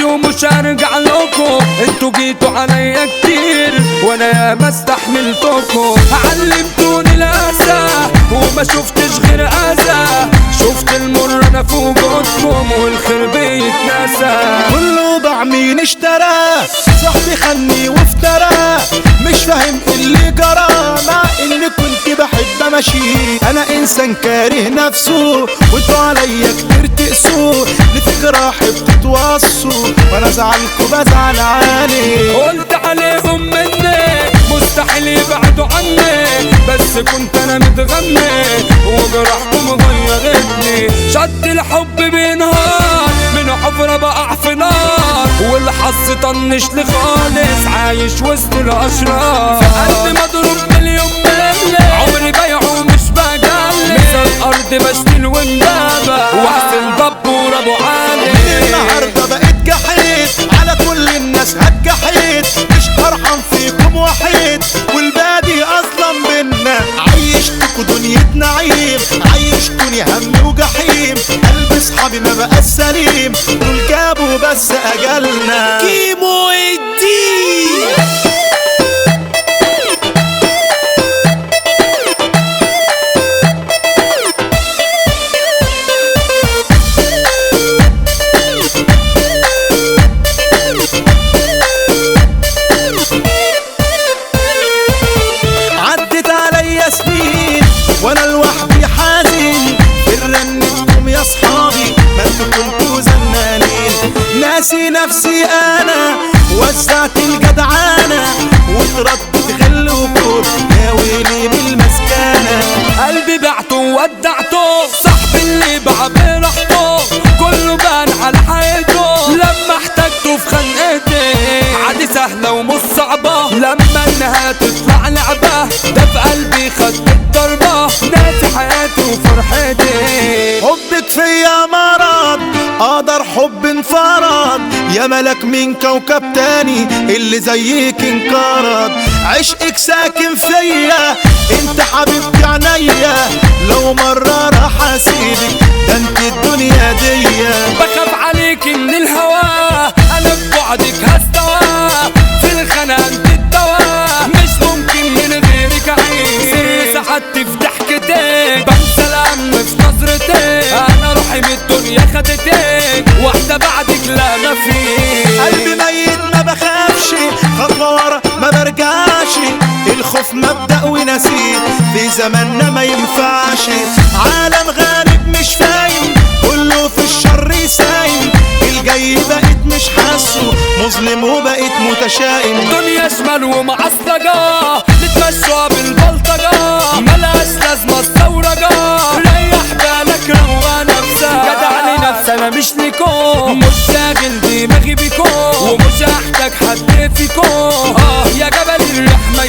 نفسي ومش هرجع لكم انتوا جيتوا عليا كتير وانا يا ما استحملتكم علمتوني الاسى وما شفتش غير اذى شفت المر انا في وجودكم والخير بيتنسى كله باع مين اشترى صاحبي خلني وافترى مش فاهم اللي جرى مع اني كنت بحب امشي انا انسان كاره نفسه وانتوا عليا كتير تقسوا لفكرة حب تتوصوا وانا زعلكوا بزعل عليه قلت عليهم مني مستحيل يبعدوا عني بس كنت انا متغني وجرحكم غيرتني شد الحب بينهار من حفرة بقع في نار والحظ طنش لي خالص عايش وسط الاشرار في قلبي مضروب مليون ملي عمري بيعه مش بجلي مثل الارض بشتيل وندابة واحسن دبور ابو علي النهاردة بقيت جحيد على كل الناس هتجحيد مش هرحم فيكم وحيد والبادي اصلا منا عيشتكوا دنيا نعيم عيشتوني هم وجحيم قلب اصحابي ما بقى سليم دول جابوا بس اجلنا كيمو الدين عدت عليا سنين وانا لوحدي حزين برنتكم يا صحابي ما انتوا كنتوا زنانين ناسي نفسي انا وسعت الجدعانة واتردت غلكم يا ويلي من المسكانة قلبي بعته وودعته صاحبي اللي باع براحته كله بان على حياته لما احتجته في خنقتي عادي سهلة ومش صعبة لما انها تطلع لعبة ده في قلبي خد الضربة ناسي حياتي وفرحتي حبك فيا مرض قدر حب انفرض يا ملك من كوكب تاني اللي زيك انقرض عشقك ساكن فيا انت حبيبتي عينيا لو مرة راح اسيبك ده انت الدنيا ديا بخاف عليك من الهوى انا في بعدك هستوى في الخناق انت الدواء مش ممكن من غيرك اعيش سر سعادتي في ضحكتك بنسى الهم في نظرتك انا روحي من الدنيا خدتك واحدة بعدك لا ما فيش قلبي ميت ما بخافش خطوة ورا ما برجعش الخوف مبدأ ونسيت في زماننا ما ينفعش عالم غريب مش فاهم كله في الشر سايم الجاي بقيت مش حاسه مظلم وبقيت متشائم دنيا شمال ومعصلجة نتمشوا بالبلطجة ملهاش لازمة الثورجة ريح بالك روق نفسك جدع لنفسك انا مش ليكم مش شاغل دماغي بيكم ومش هحتاج حد فيكم اه يا جبل الريح ما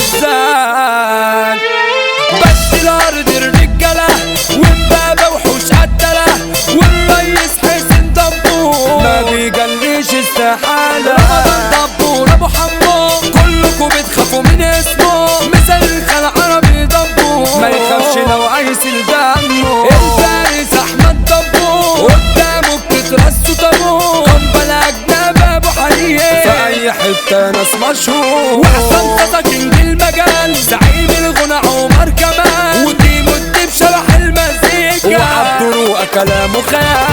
يهزك بس الارض الرجالة ومبابة وحوش قتلة والريس حسين دبور ما بيجليش استحالة رمضان دبور ابو حمو كلكم بتخافوا من اسمه مثل الخال عربي دبور ما يخافش لو عايز دمه الفارس احمد دبور قدامه بتترسوا طابور قنبلة اجنبي ابو حنين في اي حتة ناس مشهور واحسن تساكن المجال زعيم الغنى عمر كمال ودي مدي بشرح المزيكا وعبد روقة كلامه خيال